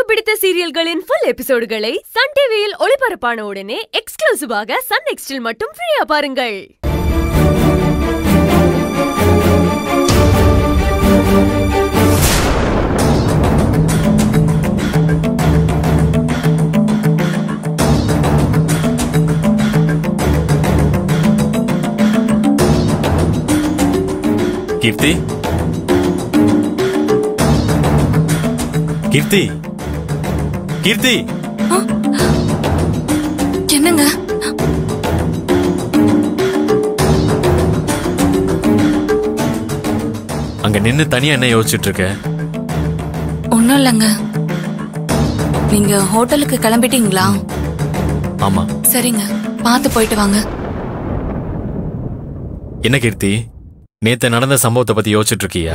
பிடித்த சீரியல்களின் full எபிசோடுகளை Sun டிவியில் ஒளிபரப்பான உடனே எக்ஸ்க்ளூசிவாக சன் நெக்ஸ்டில் மட்டும் ஃப்ரீயா பாருங்கள் கீர்த்தி கீர்த்தி கீர்த்தி என்னங்க அங்க நின்னு தனியா என்ன யோசிச்சுட்டு இருக்க ஒன்றும் இல்லைங்க நீங்க ஹோட்டலுக்கு கிளம்பிட்டீங்களா ஆமா சரிங்க பார்த்து போயிட்டு வாங்க என்ன கீர்த்தி நேத்து நடந்த சம்பவத்தை பத்தி யோசிச்சுட்டு இருக்கியா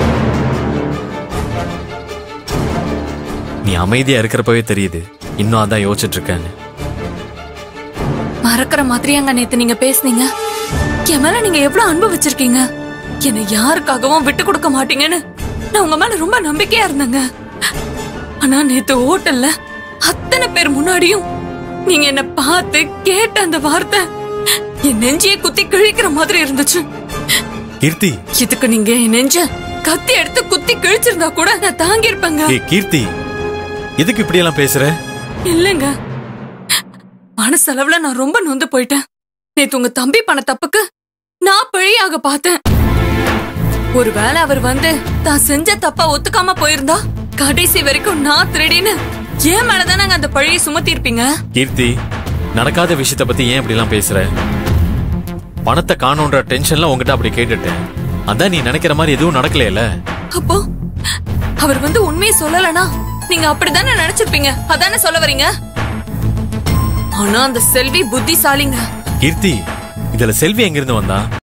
நீ அமைதியா இருக்கிறப்பவே தெரியுது இன்னும் அதான் யோசிச்சுட்டு இருக்கேன்னு மறக்கிற மாதிரியாங்க நேத்து நீங்க பேசுனீங்க என் மேல நீங்க எவ்வளவு அன்பு வச்சிருக்கீங்க என்னை யாருக்காகவும் விட்டு கொடுக்க மாட்டீங்கன்னு நான் உங்க மேல ரொம்ப நம்பிக்கையா இருந்தேங்க ஆனா நேத்து ஹோட்டல்ல அத்தனை பேர் முன்னாடியும் நீங்க என்ன பார்த்து கேட்ட அந்த வார்த்தை என் நெஞ்சியே குத்தி கிழிக்கிற மாதிரி இருந்துச்சு கீர்த்தி இதுக்கு நீங்க என் நெஞ்ச கத்தி எடுத்து குத்தி கிழிச்சிருந்தா கூட நான் தாங்கி இருப்பேங்க ஏய் கீர்த்தி எதுக்கு இப்படி எல்லாம் பேசுற இல்லைங்க மனசளவுல நான் ரொம்ப நொந்து போயிட்டேன் நேத்து உங்க தம்பி பண்ண தப்புக்கு நான் பழியாக பார்த்தேன் ஒருவேளை அவர் வந்து தான் செஞ்ச தப்பா ஒத்துக்காம போயிருந்தா கடைசி வரைக்கும் நான் திருடின்னு ஏன் மேலதானங்க அந்த பழியை சுமத்தி இருப்பீங்க கீர்த்தி நடக்காத விஷயத்த பத்தி ஏன் இப்படி எல்லாம் பேசுற பணத்தை காணோன்ற டென்ஷன்ல உங்ககிட்ட அப்படி கேட்டுட்டேன் அதான் நீ நினைக்கிற மாதிரி எதுவும் நடக்கலையல அப்போ அவர் வந்து உண்மையை சொல்லலனா நீங்க அப்படிதானே நினைச்சிருப்பீங்க அதானே சொல்ல வரீங்க ஆனா அந்த செல்வி புத்திசாலிங்க கீர்த்தி இதுல செல்வி எங்கிருந்து வந்தா